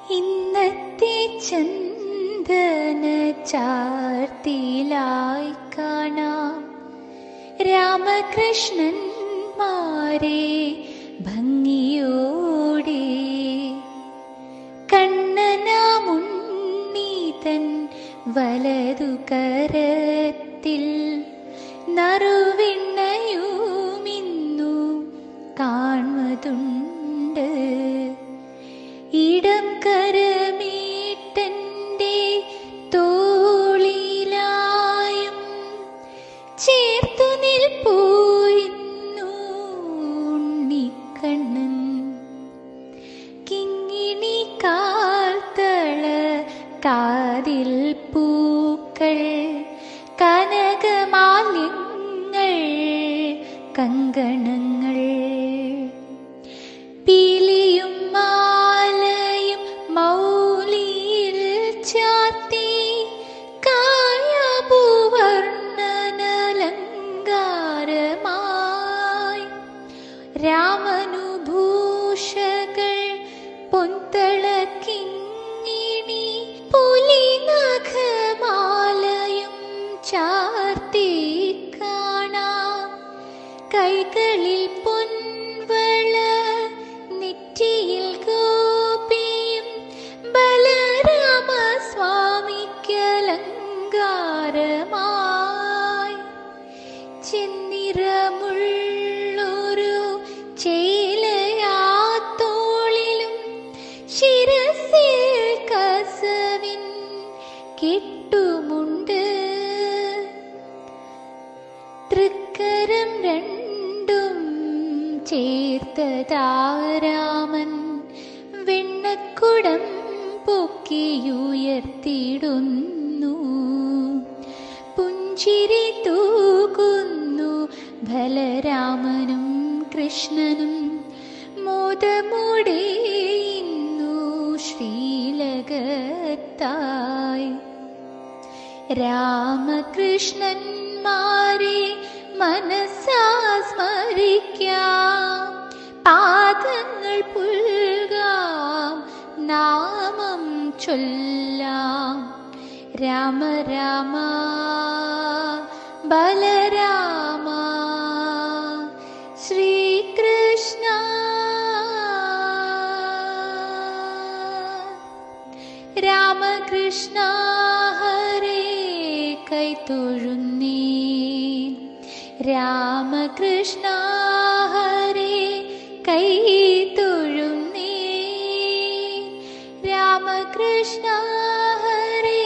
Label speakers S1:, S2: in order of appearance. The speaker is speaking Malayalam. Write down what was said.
S1: ഇന്നത്തെ ചന്ദന ചാർത്തിലായി കാണാം രാമകൃഷ്ണന്മാരെ ഭംഗിയോടെ കണ്ണനാമുണ്ണീതൻ വലതു കരത്തിൽ നറുവിണ്ണയുമിന്നു കാണുന്നതുണ്ട് ഇടം കരമീട്ടന്റെ തോളിലായും ചേർത്തു നിൽപ്പോയിന്നു ഉണ്ണിക്കണ്ണൻ കിങ്ങിണി കാൽത്തള കാതിൽ പൂക്കൾ കനകമാല്യങ്ങൾ കങ്കണങ്ങൾ പീലിയും മാലയും മൗലിയിൽ ചാത്തി കായാഭൂവർണ്ണനലങ്കാരമായി രാമനു ഭൂഷകൾ പൊന്തള കിങ്ങിണി പുലിനഖമാലയും ചാർത്തി കാണാം കൈകളിൽ പൊൻവള നെറ്റിയിൽ ഗോപിയും ബലരാമ സ്വാമിക്കലങ്കാരമായി ചെന്നിറമുള്ളൊരു ചേലയാത്തോളിലും ശിരസിൽ കസവിൻ കെട്ടുമുണ്ട് തൃക്കരം രണ്ടും ചേർത്തതാരാമൻ വെണ്ണക്കുടം പൊക്കിയുയർത്തിടുന്നു പുഞ്ചിരി തൂകുന്നു ബലരാമനും കൃഷ്ണനും മോദമോടെ ഇന്നു ശ്രീലകത്തായി രാമകൃഷ്ണന്മാരെ മനസ്സാ സ്മരിക്കാം പാദങ്ങൾ പുൽകാം നാമം ചൊല്ലാം രാമ രാമ ബലരാമ ശ്രീകൃഷ്ണ രാമകൃഷ്ണ ഹരേ കൈത്തൊഴുന്നേ രാമകൃഷ്ണ ഹരേ കൈത്തൊഴുന്നേ രാമകൃഷ്ണ ഹരേ